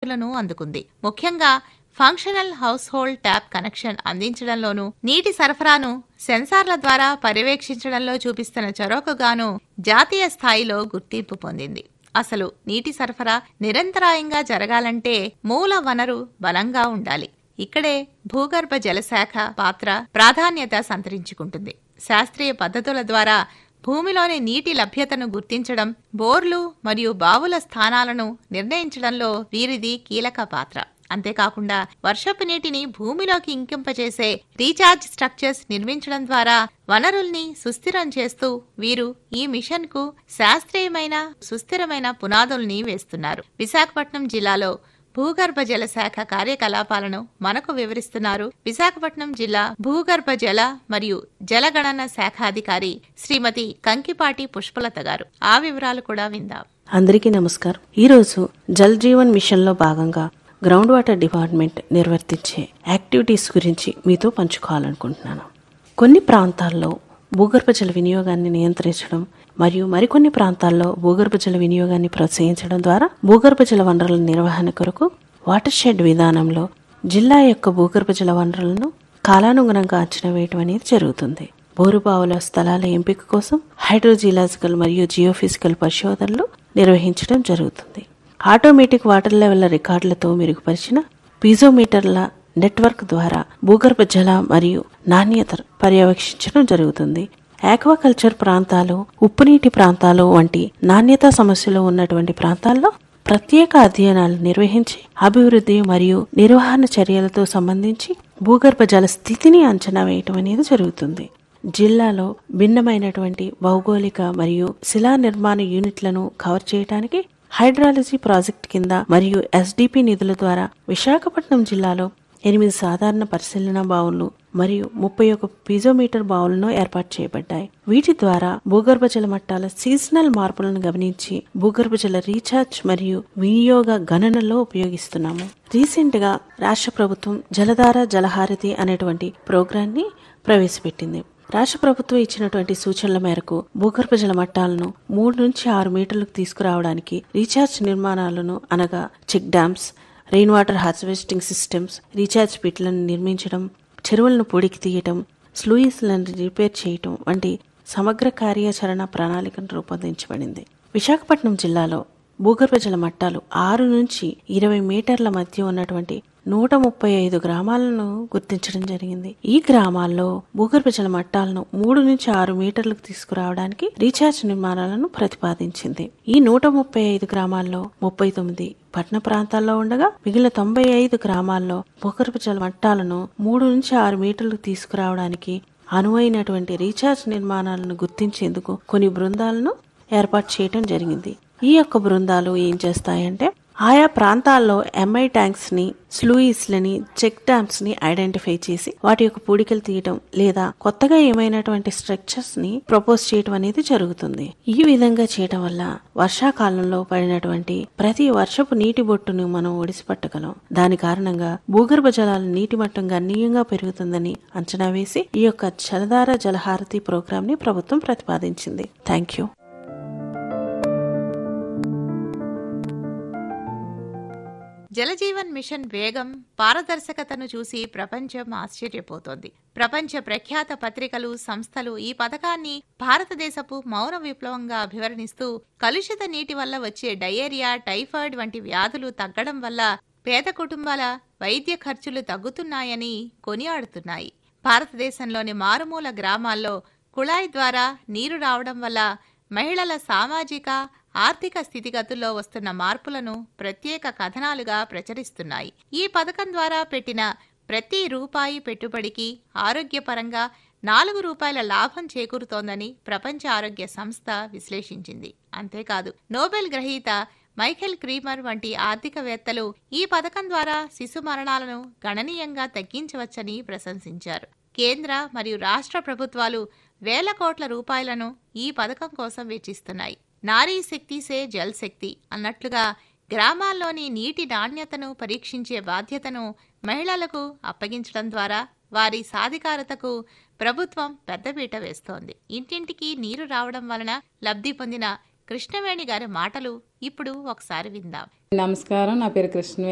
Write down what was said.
రికార్డులను అందుకుంది ముఖ్యంగా functional household tap connection అందించడంలోనూ నీటి సరఫరాను సెన్సార్ల ద్వారా పర్యవేక్షించడంలో చూపిస్తున్న చొరవకుగాను జాతీయ స్థాయిలో గుర్తింపు పొందింది అసలు నీటి సరఫరా నిరంతరాయంగా జరగాలంటే మూల వనరు బలంగా ఉండాలి ఇక్కడే భూగర్భ జలశాఖ పాత్ర ప్రాధాన్యత సంతరించుకుంటుంది శాస్త్రీయ పద్ధతుల ద్వారా భూమిలోని నీటి లభ్యతను గుర్తించడం బోర్లు మరియు బావుల స్థానాలను నిర్ణయించడంలో వీరిది కీలక పాత్ర అంతేకాకుండా వర్షపు నీటిని భూమిలోకి ఇంకింపచేసే రీఛార్జ్ స్ట్రక్చర్స్ నిర్మించడం ద్వారా వనరుల్ని సుస్థిరం చేస్తూ వీరు ఈ మిషన్ కు శాస్త్రీయమైన సుస్థిరమైన పునాదుల్ని వేస్తున్నారు విశాఖపట్నం జిల్లాలో భూగర్భ జల శాఖ కార్యకలాపాలను మనకు వివరిస్తున్నారు విశాఖపట్నం జిల్లా భూగర్భ జల మరియు జలగణన శాఖాధికారి శ్రీమతి కంకిపాటి పుష్పలత గారు ఆ వివరాలు కూడా విందాం అందరికీ నమస్కారం ఈరోజు జల్ జీవన్ మిషన్లో భాగంగా గ్రౌండ్ వాటర్ డిపార్ట్మెంట్ నిర్వర్తించే యాక్టివిటీస్ గురించి మీతో పంచుకోవాలనుకుంటున్నాను కొన్ని ప్రాంతాల్లో భూగర్భ జల వినియోగాన్ని నియంత్రించడం మరియు మరికొన్ని ప్రాంతాల్లో భూగర్భ జల వినియోగాన్ని ప్రోత్సహించడం ద్వారా భూగర్భ జల వనరుల నిర్వహణ కొరకు వాటర్ షెడ్ విధానంలో జిల్లా యొక్క భూగర్భ జల వనరులను కాలానుగుణంగా అంచనా వేయడం అనేది జరుగుతుంది బోరుబావుల స్థలాల ఎంపిక కోసం హైడ్రోజియలాజికల్ మరియు జియోఫిజికల్ పరిశోధనలు నిర్వహించడం జరుగుతుంది ఆటోమేటిక్ వాటర్ లెవెల్ రికార్డులతో మెరుగుపరిచిన పీజోమీటర్ల నెట్వర్క్ ద్వారా భూగర్భ జల మరియు నాణ్యత పర్యవేక్షించడం జరుగుతుంది ఆక్వాకల్చర్ ప్రాంతాలు ఉప్పునీటి ప్రాంతాలు వంటి నాణ్యతా సమస్యలు ఉన్నటువంటి ప్రాంతాల్లో ప్రత్యేక అధ్యయనాలు నిర్వహించి అభివృద్ధి మరియు నిర్వహణ చర్యలతో సంబంధించి భూగర్భ జల స్థితిని అంచనా వేయటం అనేది జరుగుతుంది జిల్లాలో భిన్నమైనటువంటి భౌగోళిక మరియు శిలా నిర్మాణ యూనిట్లను కవర్ చేయడానికి హైడ్రాలజీ ప్రాజెక్ట్ కింద మరియు ఎస్డిపి నిధుల ద్వారా విశాఖపట్నం జిల్లాలో ఎనిమిది సాధారణ పరిశీలన బావులు మరియు ముప్పై ఒక పీజోమీటర్ బావులను ఏర్పాటు చేయబడ్డాయి వీటి ద్వారా భూగర్భ జల మట్టాల సీజనల్ మార్పులను గమనించి భూగర్భ జల రీఛార్జ్ మరియు వినియోగ గణనలో ఉపయోగిస్తున్నాము రీసెంట్ గా రాష్ట్ర ప్రభుత్వం జలధార జలహారతి అనేటువంటి ప్రోగ్రాన్ని ప్రవేశపెట్టింది రాష్ట్ర ప్రభుత్వం ఇచ్చినటువంటి సూచనల మేరకు భూగర్భ జల మట్టాలను మూడు నుంచి ఆరు మీటర్లకు తీసుకురావడానికి రీఛార్జ్ నిర్మాణాలను అనగా check dams rain water harvesting systems recharge పిట్లను నిర్మించడం చెరువులను పొడికి తీయటం స్లూయిస్లను రిపేర్ చేయటం వంటి సమగ్ర కార్యాచరణ ప్రణాళికను రూపొందించబడింది విశాఖపట్నం జిల్లాలో భూగర్భ జల మట్టాలు ఆరు నుంచి ఇరవై మీటర్ల మధ్య ఉన్నటువంటి నూట ముప్పై ఐదు గ్రామాలను గుర్తించడం జరిగింది ఈ గ్రామాల్లో భూగర్భ జల మట్టాలను మూడు నుంచి ఆరు మీటర్లకు తీసుకురావడానికి రీఛార్జ్ నిర్మాణాలను ప్రతిపాదించింది ఈ నూట ముప్పై ఐదు గ్రామాల్లో ముప్పై తొమ్మిది పట్టణ ప్రాంతాల్లో ఉండగా మిగిలిన తొంభై ఐదు గ్రామాల్లో భూగర్భ జల మట్టాలను మూడు నుంచి ఆరు మీటర్లకు తీసుకురావడానికి అనువైనటువంటి రీఛార్జ్ నిర్మాణాలను గుర్తించేందుకు కొన్ని బృందాలను ఏర్పాటు చేయడం జరిగింది ఈ యొక్క బృందాలు ఏం చేస్తాయంటే ఆయా ప్రాంతాల్లో ఎంఐ ట్యాంక్స్ ని స్లూయిస్ లని చెక్ డ్యామ్స్ ని ఐడెంటిఫై చేసి వాటి యొక్క పూడికలు తీయటం లేదా కొత్తగా ఏమైనటువంటి స్ట్రక్చర్స్ ని ప్రపోజ్ చేయటం అనేది జరుగుతుంది ఈ విధంగా చేయటం వల్ల వర్షాకాలంలో పడినటువంటి ప్రతి వర్షపు నీటి బొట్టును మనం ఒడిసిపట్టగలం దాని కారణంగా భూగర్భ జలాల నీటి మట్టం గణనీయంగా పెరుగుతుందని అంచనా వేసి ఈ యొక్క జలధార జలహారతి ప్రోగ్రామ్ ని ప్రభుత్వం ప్రతిపాదించింది థ్యాంక్ యూ జలజీవన్ మిషన్ వేగం పారదర్శకతను చూసి ప్రపంచం ఆశ్చర్యపోతోంది ప్రపంచ ప్రఖ్యాత పత్రికలు సంస్థలు ఈ పథకాన్ని భారతదేశపు మౌన విప్లవంగా అభివర్ణిస్తూ కలుషిత నీటి వల్ల వచ్చే డయేరియా టైఫాయిడ్ వంటి వ్యాధులు తగ్గడం వల్ల పేద కుటుంబాల వైద్య ఖర్చులు తగ్గుతున్నాయని కొనియాడుతున్నాయి భారతదేశంలోని మారుమూల గ్రామాల్లో కుళాయి ద్వారా నీరు రావడం వల్ల మహిళల సామాజిక ఆర్థిక స్థితిగతుల్లో వస్తున్న మార్పులను ప్రత్యేక కథనాలుగా ప్రచురిస్తున్నాయి ఈ పథకం ద్వారా పెట్టిన ప్రతి రూపాయి పెట్టుబడికి ఆరోగ్యపరంగా నాలుగు రూపాయల లాభం చేకూరుతోందని ప్రపంచ ఆరోగ్య సంస్థ విశ్లేషించింది అంతేకాదు నోబెల్ గ్రహీత మైఖెల్ క్రీమర్ వంటి ఆర్థికవేత్తలు ఈ పథకం ద్వారా శిశు మరణాలను గణనీయంగా తగ్గించవచ్చని ప్రశంసించారు కేంద్ర మరియు రాష్ట్ర ప్రభుత్వాలు వేల కోట్ల రూపాయలను ఈ పథకం కోసం వెచ్చిస్తున్నాయి నారీ శక్తి సే జల్ శక్తి అన్నట్లుగా గ్రామాల్లోని నీటి నాణ్యతను పరీక్షించే బాధ్యతను మహిళలకు అప్పగించడం ద్వారా వారి సాధికారతకు ప్రభుత్వం పెద్దపీట వేస్తోంది ఇంటింటికి నీరు రావడం వలన లబ్ధి పొందిన కృష్ణవేణి గారి మాటలు ఇప్పుడు ఒకసారి విందాం నమస్కారం నా పేరు కృష్ణ